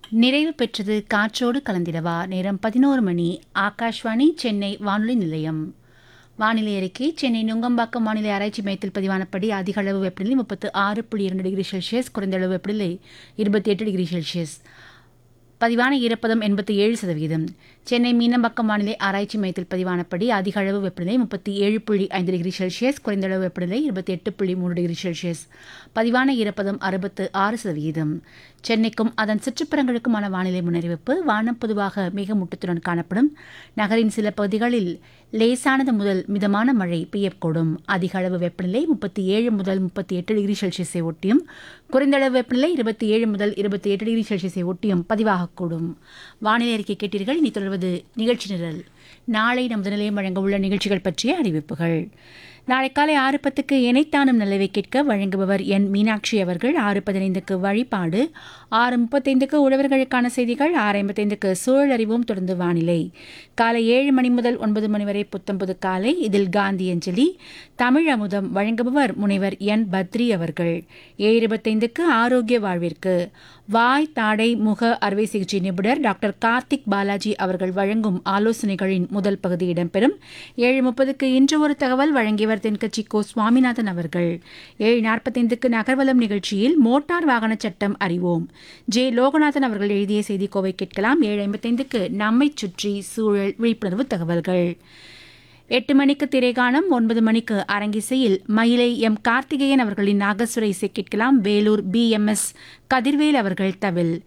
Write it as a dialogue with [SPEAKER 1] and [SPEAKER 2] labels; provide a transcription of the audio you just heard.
[SPEAKER 1] நிறைவு பெற்றது காற்றோடு கலந்திடவா நேரம் பதினோரு மணி ஆகாஷ்வாணி சென்னை வானொலி நிலையம் வானிலை அறிக்கை சென்னை நுங்கம்பாக்கம் வானிலை ஆராய்ச்சி மையத்தில் பதிவானபடி அதிக அளவு வெப்பநிலை முப்பத்து ஆறு புள்ளி இரண்டு டிகிரி செல்சியஸ் குறைந்த அளவு வெப்பநிலை இருபத்தி எட்டு டிகிரி செல்சியஸ் பதிவான ஈரப்பதம் எண்பத்தி ஏழு சதவீதம் சென்னை மீனம்பாக்கம் வானிலை ஆராய்ச்சி மையத்தில் பதிவானபடி அதிக அளவு வெப்பநிலை முப்பத்தி ஏழு புள்ளி ஐந்து டிகிரி செல்சியஸ் குறைந்த அளவு வெப்பநிலை இருபத்தி எட்டு புள்ளி மூன்று டிகிரி செல்சியஸ் பதிவான ஈரப்பதம் அறுபத்து ஆறு சதவீதம் சென்னைக்கும் அதன் சுற்றுப்புறங்களுக்குமான வானிலை முன்னறிவிப்பு வானம் பொதுவாக மேகமூட்டத்துடன் காணப்படும் நகரின் சில பகுதிகளில் லேசானது முதல் மிதமான மழை பெய்யக்கூடும் அதிக அளவு வெப்பநிலை முப்பத்தி ஏழு முதல் முப்பத்தி எட்டு டிகிரி செல்சியஸை ஒட்டியும் குறைந்த அளவு வெப்பநிலை இருபத்தி ஏழு முதல் இருபத்தி எட்டு டிகிரி செல்சியஸை ஒட்டியும் பதிவாகக்கூடும் வானிலை அறிக்கை கேட்டீர்கள் இனி தொடர்வது நிகழ்ச்சி நிரல் நாளை நமது நிலையம் வழங்க உள்ள நிகழ்ச்சிகள் பற்றிய அறிவிப்புகள் நாளை காலை ஆறு பத்துக்கு இணைத்தானும் நல்லவை கேட்க வழங்குபவர் என் மீனாட்சி அவர்கள் ஆறு பதினைந்துக்கு வழிபாடு ஆறு முப்பத்தைந்துக்கு உழவர்களுக்கான செய்திகள் ஆறு ஐம்பத்தைந்துக்கு சூழல் அறிவும் தொடர்ந்து வானிலை காலை ஏழு மணி முதல் ஒன்பது மணி வரை புத்தம்புது காலை இதில் காந்தி அஞ்சலி தமிழ் அமுதம் வழங்குபவர் முனைவர் என் பத்ரி அவர்கள் ஏழு இருபத்தைந்துக்கு ஆரோக்கிய வாழ்விற்கு வாய் தாடை முக அறுவை சிகிச்சை நிபுணர் டாக்டர் கார்த்திக் பாலாஜி அவர்கள் வழங்கும் ஆலோசனைகளின் முதல் பகுதி இடம்பெறும் ஏழு முப்பதுக்கு இன்று ஒரு தகவல் வழங்கியவர் தென்கட்சி கோ சுவாமிநாதன் அவர்கள் ஏழு நாற்பத்தைந்துக்கு நகர்வலம் நிகழ்ச்சியில் மோட்டார் வாகன சட்டம் அறிவோம் ஜே லோகநாதன் அவர்கள் எழுதிய செய்திக்கோவை கேட்கலாம் ஏழு ஐம்பத்தைந்துக்கு நம்மை சுற்றி சூழல் விழிப்புணர்வு தகவல்கள் எட்டு மணிக்கு திரைகாணம் ஒன்பது மணிக்கு அரங்கிசையில் மயிலை எம் கார்த்திகேயன் அவர்களின் நாகசுர இசை கேட்கலாம் Vellore P M S Kathirvel அவர்கள் தவில்